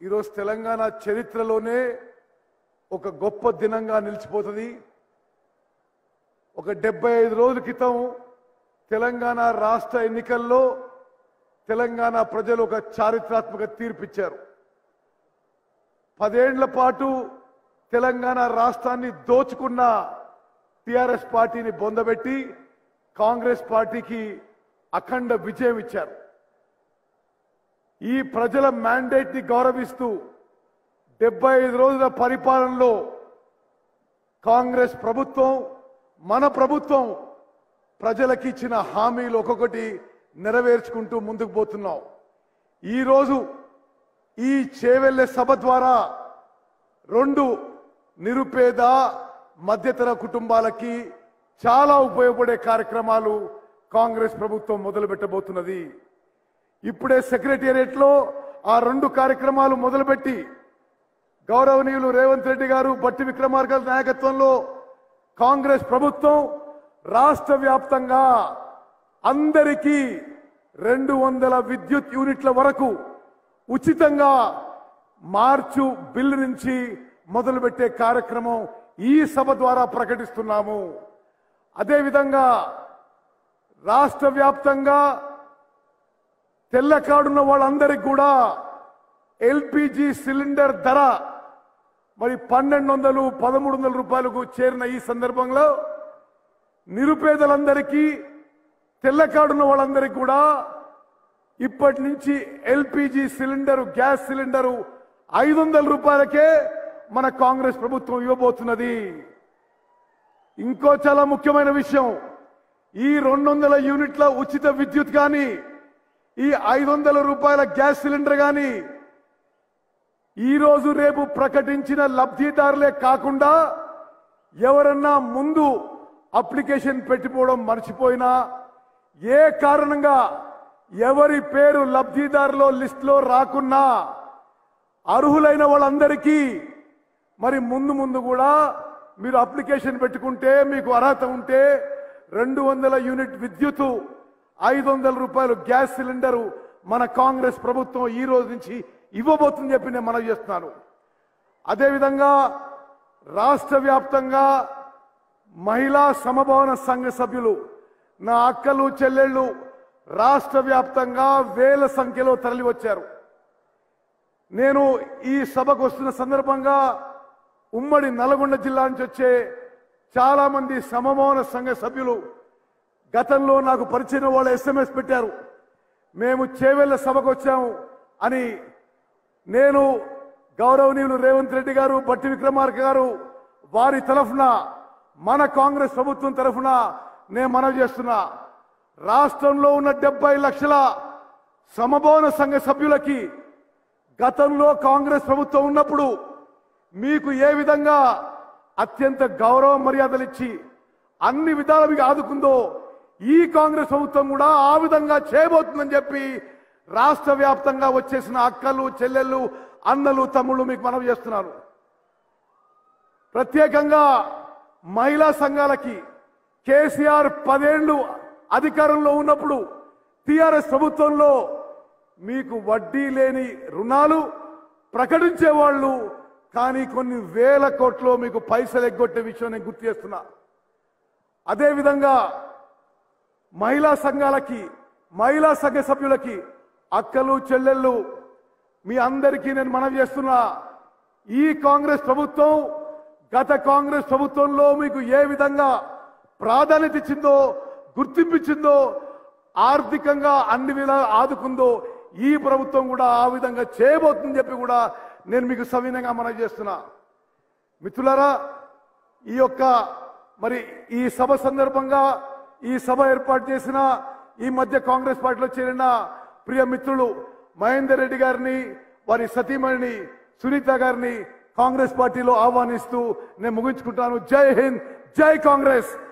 ఈరోజు తెలంగాణ చరిత్రలోనే ఒక గొప్ప దినంగా నిలిచిపోతుంది ఒక డెబ్బై ఐదు రోజుల క్రితం తెలంగాణ రాష్ట్ర ఎన్నికల్లో తెలంగాణ ప్రజలు ఒక చారిత్రాత్మక తీర్పిచ్చారు పదేండ్ల పాటు తెలంగాణ రాష్ట్రాన్ని దోచుకున్న టిఆర్ఎస్ పార్టీని బొందబెట్టి కాంగ్రెస్ పార్టీకి అఖండ విజయం ఇచ్చారు ఈ ప్రజల మ్యాండేట్ ని గౌరవిస్తూ డెబ్బై ఐదు రోజుల పరిపాలనలో కాంగ్రెస్ ప్రభుత్వం మన ప్రభుత్వం ప్రజలకు ఇచ్చిన హామీలు ఒక్కొక్కటి నెరవేర్చుకుంటూ ముందుకు పోతున్నాం ఈరోజు ఈ చేవెళ్ళే సభ ద్వారా రెండు నిరుపేద మధ్యతర కుటుంబాలకి చాలా ఉపయోగపడే కార్యక్రమాలు కాంగ్రెస్ ప్రభుత్వం మొదలు పెట్టబోతున్నది ఇప్పుడే సెక్రటేరియట్ లో ఆ రెండు కార్యక్రమాలు మొదలుపెట్టి గౌరవనీయులు రేవంత్ రెడ్డి గారు బట్టి విక్రమార్క నాయకత్వంలో కాంగ్రెస్ ప్రభుత్వం రాష్ట్ర వ్యాప్తంగా అందరికీ రెండు వందల విద్యుత్ యూనిట్ల వరకు ఉచితంగా మార్చు బిల్లు నుంచి మొదలుపెట్టే కార్యక్రమం ఈ సభ ద్వారా ప్రకటిస్తున్నాము అదేవిధంగా రాష్ట్ర వ్యాప్తంగా తెల్ల కార్డున్న వాళ్ళందరికీ కూడా ఎల్పిజి సిలిండర్ ధర మరి పన్నెండు వందలు పదమూడు వందల రూపాయలకు చేరిన ఈ సందర్భంలో నిరుపేదలందరికీ తెల్ల కార్డున్న వాళ్ళందరికీ కూడా ఇప్పటి నుంచి ఎల్పిజి సిలిండర్ గ్యాస్ సిలిండరు ఐదు వందల రూపాయలకే మన కాంగ్రెస్ ప్రభుత్వం ఇవ్వబోతున్నది ఇంకో చాలా ముఖ్యమైన విషయం ఈ రెండు వందల యూనిట్ల ఉచిత విద్యుత్ కానీ ఈ ఐదు వందల రూపాయల గ్యాస్ సిలిండర్ కానీ ఈ రోజు రేపు ప్రకటించిన లబ్ధిదారులే కాకుండా ఎవరన్నా ముందు అప్లికేషన్ పెట్టిపోవడం మర్చిపోయినా ఏ కారణంగా ఎవరి పేరు లబ్ధిదారులో లిస్టులో రాకున్నా అర్హులైన వాళ్ళందరికీ మరి ముందు ముందు కూడా మీరు అప్లికేషన్ పెట్టుకుంటే మీకు అర్హత ఉంటే రెండు వందల యూనిట్ విద్యుత్ ఐదు వందల రూపాయలు గ్యాస్ సిలిండరు మన కాంగ్రెస్ ప్రభుత్వం ఈ రోజు నుంచి ఇవ్వబోతుందని చెప్పి నేను మనవి చేస్తున్నాను అదేవిధంగా రాష్ట్ర వ్యాప్తంగా మహిళా సమభవన సంఘ సభ్యులు నా అక్కలు చెల్లెళ్ళు రాష్ట్ర వ్యాప్తంగా వేల సంఖ్యలో తరలి వచ్చారు నేను ఈ సభకు వస్తున్న సందర్భంగా ఉమ్మడి నల్గొండ జిల్లా నుంచి వచ్చే చాలా మంది సమమౌన సంఘ సభ్యులు గతంలో నాకు పరిచయం వాళ్ళు ఎస్ఎంఎస్ పెట్టారు మేము చేవెళ్ళ సభకు వచ్చాము అని నేను గౌరవనీయులు రేవంత్ రెడ్డి గారు బట్టి విక్రమార్క గారు వారి తరఫున మన కాంగ్రెస్ ప్రభుత్వం తరఫున నేను మనవి చేస్తున్నా రాష్ట్రంలో ఉన్న డెబ్బై లక్షల సమభవన సంఘ సభ్యులకి గతంలో కాంగ్రెస్ ప్రభుత్వం ఉన్నప్పుడు మీకు ఏ విధంగా అత్యంత గౌరవ మర్యాదలు ఇచ్చి అన్ని విధాలు మీకు ఆదుకుందో ఈ కాంగ్రెస్ ప్రభుత్వం కూడా ఆ విధంగా చేయబోతుందని చెప్పి రాష్ట్ర వ్యాప్తంగా వచ్చేసిన అక్కలు చెల్లెళ్ళు అన్నలు తమ్ముళ్ళు మీకు మనవి చేస్తున్నారు ప్రత్యేకంగా మహిళా సంఘాలకి కేసీఆర్ పదేళ్లు అధికారంలో ఉన్నప్పుడు టిఆర్ఎస్ ప్రభుత్వంలో మీకు వడ్డీ లేని రుణాలు ప్రకటించేవాళ్ళు కానీ కొన్ని వేల కోట్లు మీకు పైసలు ఎగ్గొట్టే విషయం నేను గుర్తు చేస్తున్నా అదేవిధంగా మహిళా సంఘాలకి మహిళా సంఘ సభ్యులకి అక్కలు చెల్లెళ్ళు మీ అందరికీ నేను మనవి చేస్తున్నా ఈ కాంగ్రెస్ ప్రభుత్వం గత కాంగ్రెస్ ప్రభుత్వంలో మీకు ఏ విధంగా ప్రాధాన్యత ఇచ్చిందో గుర్తింపించిందో ఆర్థికంగా అన్ని విధాలు ఆదుకుందో ఈ ప్రభుత్వం కూడా ఆ విధంగా చేయబోతుందని చెప్పి కూడా నేను మీకు సవినయంగా మనవి చేస్తున్నా మిత్రులారా ఈ యొక్క మరి ఈ సభ సందర్భంగా ఈ సభ ఏర్పాటు చేసిన ఈ మధ్య కాంగ్రెస్ పార్టీలో చేరిన ప్రియ మిత్రులు మహేందర్ రెడ్డి గారిని వారి సతీమణిని సునీత గారిని కాంగ్రెస్ పార్టీలో ఆహ్వానిస్తూ నేను ముగించుకుంటాను జై హింద్ జై కాంగ్రెస్